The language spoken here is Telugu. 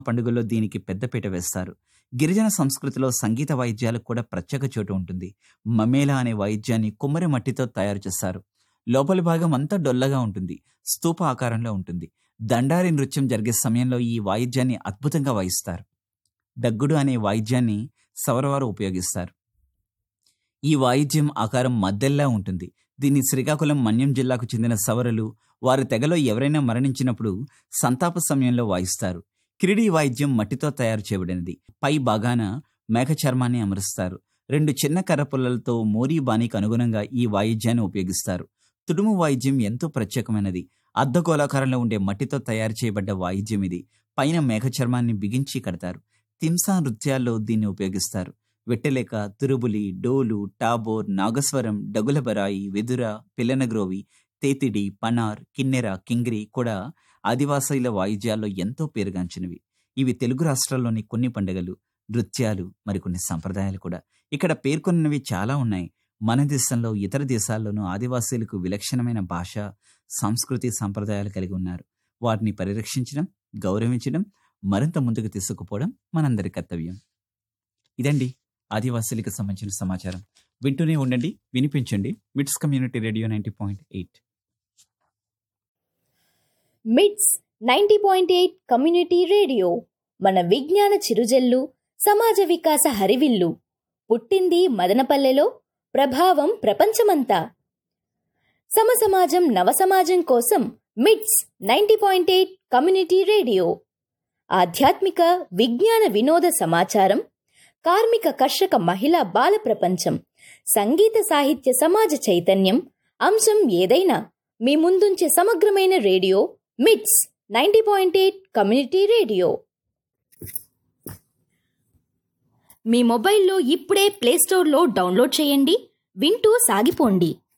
పండుగల్లో దీనికి పెద్దపీట వేస్తారు గిరిజన సంస్కృతిలో సంగీత వాయిద్యాలకు కూడా ప్రత్యేక చోటు ఉంటుంది మమేలా అనే వాయిద్యాన్ని కుమ్మరి మట్టితో తయారు చేస్తారు లోపలి భాగం అంతా డొల్లగా ఉంటుంది స్తూప ఆకారంలో ఉంటుంది దండారి నృత్యం జరిగే సమయంలో ఈ వాయిద్యాన్ని అద్భుతంగా వాయిస్తారు దగ్గుడు అనే వాయిద్యాన్ని సవరవారు ఉపయోగిస్తారు ఈ వాయిద్యం ఆకారం మద్దెల్లా ఉంటుంది దీన్ని శ్రీకాకుళం మన్యం జిల్లాకు చెందిన సవరలు వారి తెగలో ఎవరైనా మరణించినప్పుడు సంతాప సమయంలో వాయిస్తారు కిరిడి వాయిద్యం మట్టితో తయారు చేయబడినది పై భాగాన మేక చర్మాన్ని అమరుస్తారు రెండు చిన్న కర్ర పుల్లలతో మోరీ బాణికి అనుగుణంగా ఈ వాయిద్యాన్ని ఉపయోగిస్తారు తుడుము వాయిద్యం ఎంతో ప్రత్యేకమైనది అర్ధగోళాకారంలో ఉండే మట్టితో తయారు చేయబడ్డ వాయిద్యం ఇది పైన మేఘ చర్మాన్ని బిగించి కడతారు తింసా నృత్యాల్లో దీన్ని ఉపయోగిస్తారు వెట్టెలేక తురుబులి డోలు టాబోర్ నాగస్వరం డగులబరాయి వెదుర పిల్లనగ్రోవి తేతిడి పనార్ కిన్నెర కింగిరి కూడా ఆదివాసీల వాయిద్యాల్లో ఎంతో పేరుగాంచినవి ఇవి తెలుగు రాష్ట్రాల్లోని కొన్ని పండుగలు నృత్యాలు మరికొన్ని సంప్రదాయాలు కూడా ఇక్కడ పేర్కొన్నవి చాలా ఉన్నాయి మన దేశంలో ఇతర దేశాల్లోనూ ఆదివాసీలకు విలక్షణమైన భాష సంస్కృతి సంప్రదాయాలు కలిగి ఉన్నారు వాటిని పరిరక్షించడం గౌరవించడం మరింత ముందుకు తీసుకుపోవడం మనందరి కర్తవ్యం ఇదండి ఆదివాసీలకు సంబంధించిన సమాచారం వింటూనే ఉండండి వినిపించండి MITS community radio ninety point eight MITS ninety point eight community radio మన విజ్ఞాన చిరుజల్లు సమాజ వికాస హరివిల్లు పుట్టింది మదనపల్లెలో ప్రభావం ప్రపంచమంతా సమసమాజం నవసమాజం కోసం MITS ninety point eight community radio ఆధ్యాత్మిక విజ్ఞాన వినోద సమాచారం కార్మిక కర్షక మహిళా బాల ప్రపంచం సంగీత సాహిత్య సమాజ చైతన్యం అంశం ఏదైనా మీ ముందుంచే సమగ్రమైన radio MITS ninety point eight community radio మీ మొబైల్లో ఇప్పుడే ప్లేస్టోర్లో డౌన్లోడ్ చేయండి వింటూ సాగిపోండి